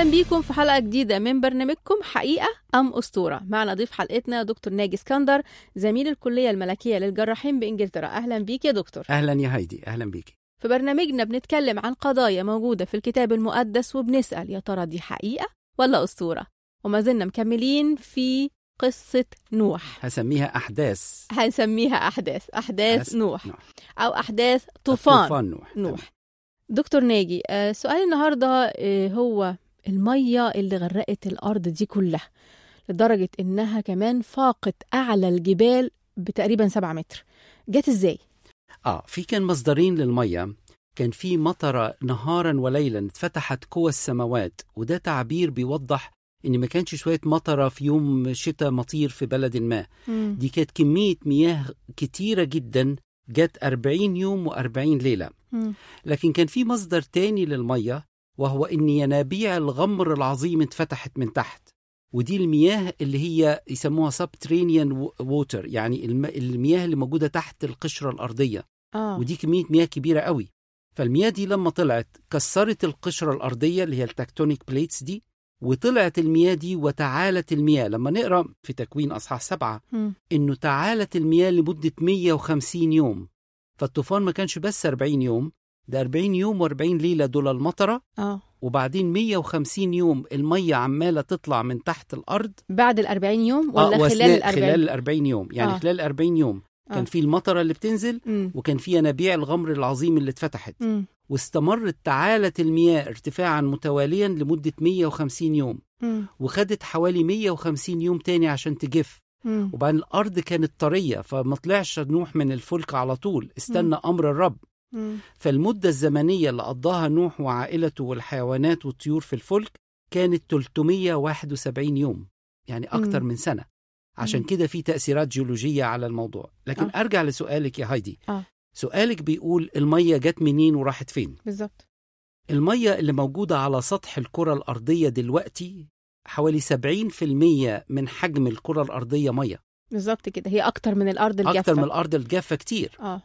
اهلا بيكم في حلقه جديده من برنامجكم حقيقه ام اسطوره معنا ضيف حلقتنا دكتور ناجي اسكندر زميل الكليه الملكيه للجراحين بانجلترا اهلا بيك يا دكتور اهلا يا هايدي اهلا بيكي في برنامجنا بنتكلم عن قضايا موجوده في الكتاب المقدس وبنسال يا ترى دي حقيقه ولا اسطوره وما زلنا مكملين في قصه نوح هسميها احداث هنسميها احداث احداث أس- نوح نوح. او احداث طوفان طوفان نوح نوح دكتور ناجي آه، سؤال النهارده آه، هو الميه اللي غرقت الارض دي كلها لدرجه انها كمان فاقت اعلى الجبال بتقريبا سبعة متر جت ازاي اه في كان مصدرين للميه كان في مطره نهارا وليلا اتفتحت قوى السماوات وده تعبير بيوضح ان ما كانش شويه مطره في يوم شتاء مطير في بلد ما دي كانت كميه مياه كتيره جدا جت 40 يوم و40 ليله مم. لكن كان في مصدر تاني للميه وهو ان ينابيع الغمر العظيم اتفتحت من تحت ودي المياه اللي هي يسموها subterranean water يعني الم- المياه اللي موجوده تحت القشره الارضيه اه ودي كميه مياه كبيره قوي فالمياه دي لما طلعت كسرت القشره الارضيه اللي هي التكتونيك بليتس دي وطلعت المياه دي وتعالت المياه لما نقرا في تكوين اصحاح سبعه مم. انه تعالت المياه لمده 150 يوم فالطوفان ما كانش بس 40 يوم ده 40 يوم و40 ليله دول المطره اه وبعدين 150 يوم الميه عماله تطلع من تحت الارض بعد ال 40 يوم ولا آه، خلال وأثناء ال 40 خلال ال 40 يوم يعني آه. آه. خلال 40 يوم كان آه. في المطره اللي بتنزل مم. وكان في ينابيع الغمر العظيم اللي اتفتحت مم. واستمرت تعالت المياه ارتفاعا متواليا لمدة 150 يوم مم. وخدت حوالي 150 يوم تاني عشان تجف مم. وبعدين الأرض كانت طرية فما طلعش نوح من الفلك على طول استنى أمر الرب مم. فالمدة الزمنية اللي قضاها نوح وعائلته والحيوانات والطيور في الفلك كانت 371 يوم يعني أكتر مم. من سنة عشان مم. كده في تأثيرات جيولوجية على الموضوع لكن آه. أرجع لسؤالك يا هايدي آه. سؤالك بيقول المية جت منين وراحت فين بالظبط المية اللي موجودة على سطح الكرة الأرضية دلوقتي حوالي 70% من حجم الكرة الأرضية مية بالظبط كده هي اكتر من الارض الجافه أكتر من الأرض الجافة كتير اه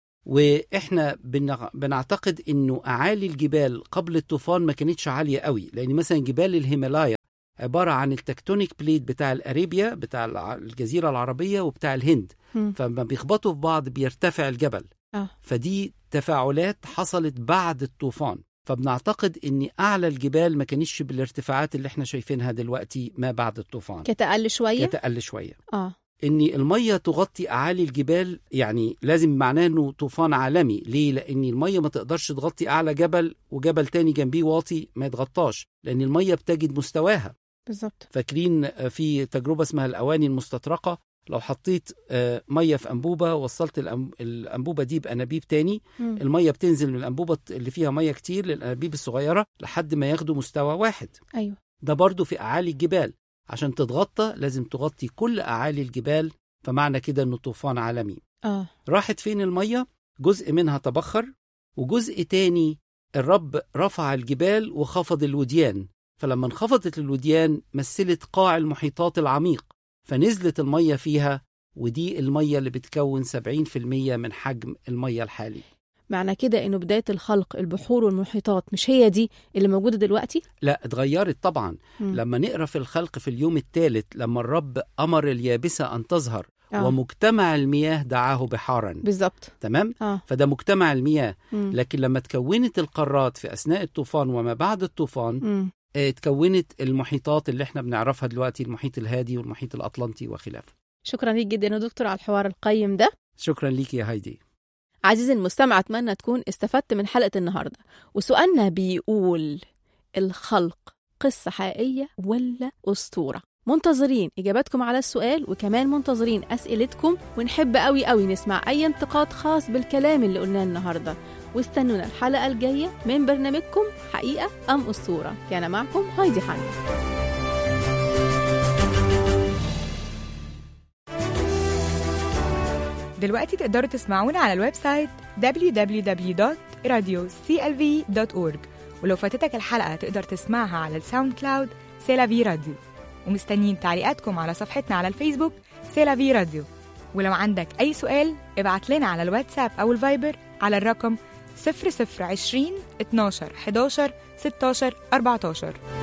وإحنا بنع- بنعتقد إنه أعالي الجبال قبل الطوفان ما كانتش عالية قوي لأن مثلا جبال الهيمالايا عبارة عن التكتونيك بليت بتاع الأريبيا بتاع الع- الجزيرة العربية وبتاع الهند مم. فلما بيخبطوا في بعض بيرتفع الجبل اه فدي تفاعلات حصلت بعد الطوفان فبنعتقد ان اعلى الجبال ما كانتش بالارتفاعات اللي احنا شايفينها دلوقتي ما بعد الطوفان كانت اقل شويه كانت اقل شويه اه ان الميه تغطي اعالي الجبال يعني لازم معناه انه طوفان عالمي ليه لان الميه ما تقدرش تغطي اعلى جبل وجبل تاني جنبيه واطي ما يتغطاش لان الميه بتجد مستواها بالظبط فاكرين آه، في تجربه اسمها الاواني المستطرقه لو حطيت آه، ميه في انبوبه وصلت الأم- الانبوبه دي بانابيب تاني مم. الميه بتنزل من الانبوبه اللي فيها ميه كتير للانابيب الصغيره لحد ما ياخدوا مستوى واحد ايوه ده برضو في اعالي الجبال عشان تتغطى لازم تغطي كل اعالي الجبال فمعنى كده انه طوفان عالمي اه راحت فين الميه جزء منها تبخر وجزء تاني الرب رفع الجبال وخفض الوديان فلما انخفضت الوديان مثلت قاع المحيطات العميق فنزلت الميه فيها ودي الميه اللي بتكون 70% من حجم الميه الحالي معنى كده انه بدايه الخلق البحور والمحيطات مش هي دي اللي موجوده دلوقتي لا اتغيرت طبعا مم. لما نقرا في الخلق في اليوم الثالث لما الرب امر اليابسه ان تظهر آه. ومجتمع المياه دعاه بحارا بالظبط تمام اه فده مجتمع المياه مم. لكن لما تكونت القارات في اثناء الطوفان وما بعد الطوفان مم. آه، اتكونت المحيطات اللي احنا بنعرفها دلوقتي المحيط الهادي والمحيط الاطلنطي وخلافه شكرا ليك جدا يا دكتور على الحوار القيم ده شكرا ليك يا هايدي عزيزي المستمع اتمنى تكون استفدت من حلقه النهارده وسؤالنا بيقول الخلق قصه حقيقيه ولا اسطوره منتظرين اجاباتكم على السؤال وكمان منتظرين اسئلتكم ونحب قوي قوي نسمع اي انتقاد خاص بالكلام اللي قلناه النهارده واستنونا الحلقه الجايه من برنامجكم حقيقه ام اسطوره كان معكم هايدي حني دلوقتي تقدروا تسمعونا على الويب سايت www.radioclv.org ولو فاتتك الحلقة تقدر تسمعها على الساوند كلاود سيلافي راديو ومستنيين تعليقاتكم على صفحتنا على الفيسبوك سيلافي راديو ولو عندك أي سؤال ابعت لنا على الواتساب أو الفايبر على الرقم 0020 12 11 16 14